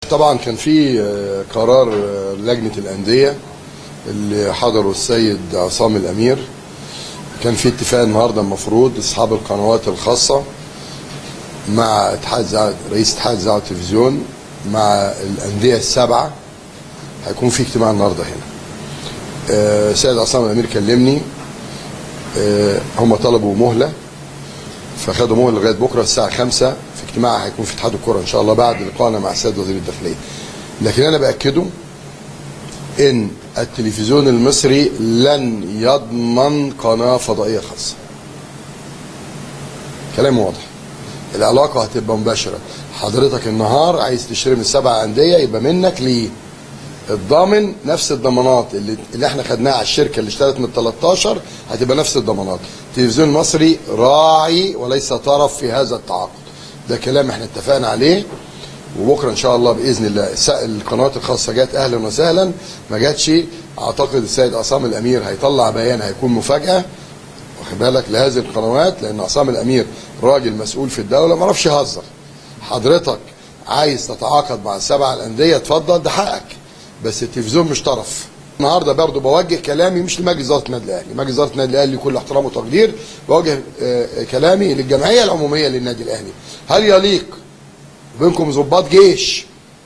طبعا كان في آه، قرار آه، لجنه الانديه اللي حضره السيد عصام الامير كان في اتفاق النهارده المفروض اصحاب القنوات الخاصه مع اتحاد زع... رئيس اتحاد اذاعه والتلفزيون مع الانديه السبعه هيكون في اجتماع النهارده هنا. آه، السيد عصام الامير كلمني آه، هم طلبوا مهله فخدوا مهله لغايه بكره الساعه 5 في اجتماع هيكون في اتحاد الكره ان شاء الله بعد لقائنا مع السيد وزير الداخليه. لكن انا باكده ان التلفزيون المصري لن يضمن قناه فضائيه خاصه. كلام واضح. العلاقه هتبقى مباشره. حضرتك النهار عايز تشتري من السبع انديه يبقى منك ليه؟ الضامن نفس الضمانات اللي, اللي احنا خدناها على الشركه اللي اشترت من 13 هتبقى نفس الضمانات. التلفزيون المصري راعي وليس طرف في هذا التعاقد. ده كلام احنا اتفقنا عليه وبكره ان شاء الله باذن الله الس- القنوات الخاصه جت اهلا وسهلا ما جاتش اعتقد السيد عصام الامير هيطلع بيان هيكون مفاجاه واخد بالك لهذه القنوات لان عصام الامير راجل مسؤول في الدوله ما اعرفش يهزر حضرتك عايز تتعاقد مع السبع الانديه اتفضل ده حقك بس التلفزيون مش طرف النهارده برضه بوجه كلامي مش لمجلس اداره النادي الاهلي، مجلس اداره النادي الاهلي كل احترام وتقدير بوجه آه، كلامي للجمعيه العموميه للنادي الاهلي. هل يليق بينكم ضباط جيش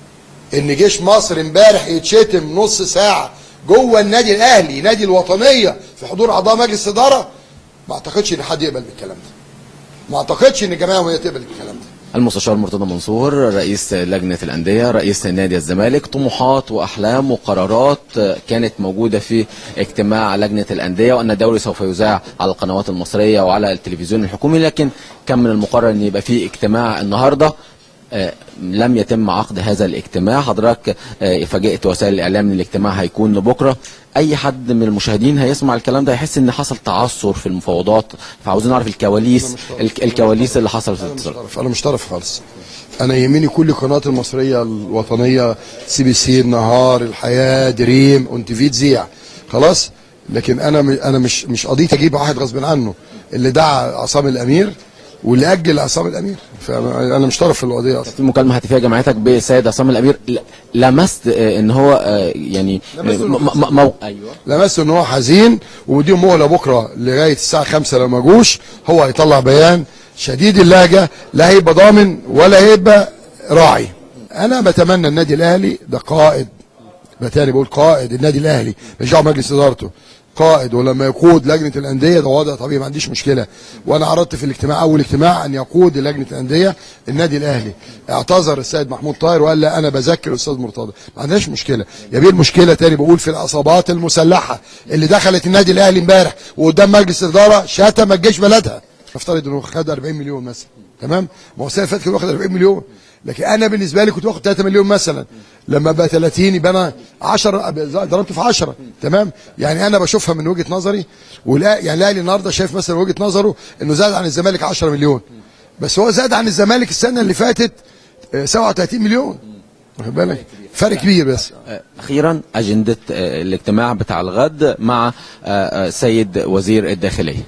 ان جيش مصر امبارح يتشتم نص ساعه جوه النادي الاهلي نادي الوطنيه في حضور اعضاء مجلس اداره ما اعتقدش ان حد يقبل بالكلام ده ما اعتقدش ان الجمعيه العموميه تقبل بالكلام ده المستشار مرتضى منصور رئيس لجنة الأندية رئيس نادي الزمالك طموحات وأحلام وقرارات كانت موجودة في اجتماع لجنة الأندية وأن الدوري سوف يذاع على القنوات المصرية وعلى التلفزيون الحكومي لكن كان من المقرر أن يبقى في اجتماع النهاردة آه، لم يتم عقد هذا الاجتماع حضرتك آه، فاجئت وسائل الاعلام ان الاجتماع هيكون بكره اي حد من المشاهدين هيسمع الكلام ده هيحس ان حصل تعثر في المفاوضات فعاوزين نعرف الكواليس الك- الكواليس اللي حصلت في انا مش الاتصال طرف انا مش طرف خالص انا يهمني كل القنوات المصريه الوطنيه سي بي سي النهار الحياه دريم اون في تذيع خلاص لكن انا م- انا مش مش قضيتي اجيب واحد غصب عنه اللي دعا عصام الامير واللي اجل عصام الامير فانا مش طرف في القضيه اصلا في مكالمه هاتفيه جمعتك بالسيد عصام الامير ل- لمست آه، ان هو آه، يعني لمست إنه م- م- مو... ايوه لمست ان هو حزين ومديهم مهله بكره لغايه الساعه 5 لو ما جوش هو هيطلع بيان شديد اللهجه لا هيبقى ضامن ولا هيبقى راعي انا بتمنى النادي الاهلي ده قائد بتاني بقول قائد النادي الاهلي مش دعوه مجلس ادارته قائد ولما يقود لجنه الانديه ده وضع طبيعي ما عنديش مشكله وانا عرضت في الاجتماع اول اجتماع ان يقود لجنه الانديه النادي الاهلي اعتذر السيد محمود طاهر وقال لا انا بذكر الاستاذ مرتضى ما عندناش مشكله يبقى المشكله تاني بقول في العصابات المسلحه اللي دخلت النادي الاهلي امبارح وقدام مجلس الاداره شتم الجيش بلدها نفترض انه خد 40 مليون مثلا تمام ما هو السنه اللي فاتت كان واخد 40 مليون لكن انا بالنسبه لي كنت واخد 3 مليون مثلا لما بقى 30 يبقى انا 10 ضربت في 10 تمام يعني انا بشوفها من وجهه نظري ولا يعني الاهلي النهارده شايف مثلا وجهه نظره انه زاد عن الزمالك 10 مليون بس هو زاد عن الزمالك السنه اللي فاتت آه، 37 مليون واخد بالك فرق كبير بس آه، اخيرا اجنده آه، الاجتماع بتاع الغد مع آه، آه، سيد وزير الداخليه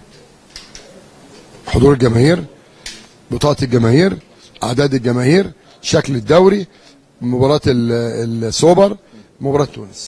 حضور الجماهير بطاقه الجماهير اعداد الجماهير شكل الدوري مباراه ال- السوبر مباراه تونس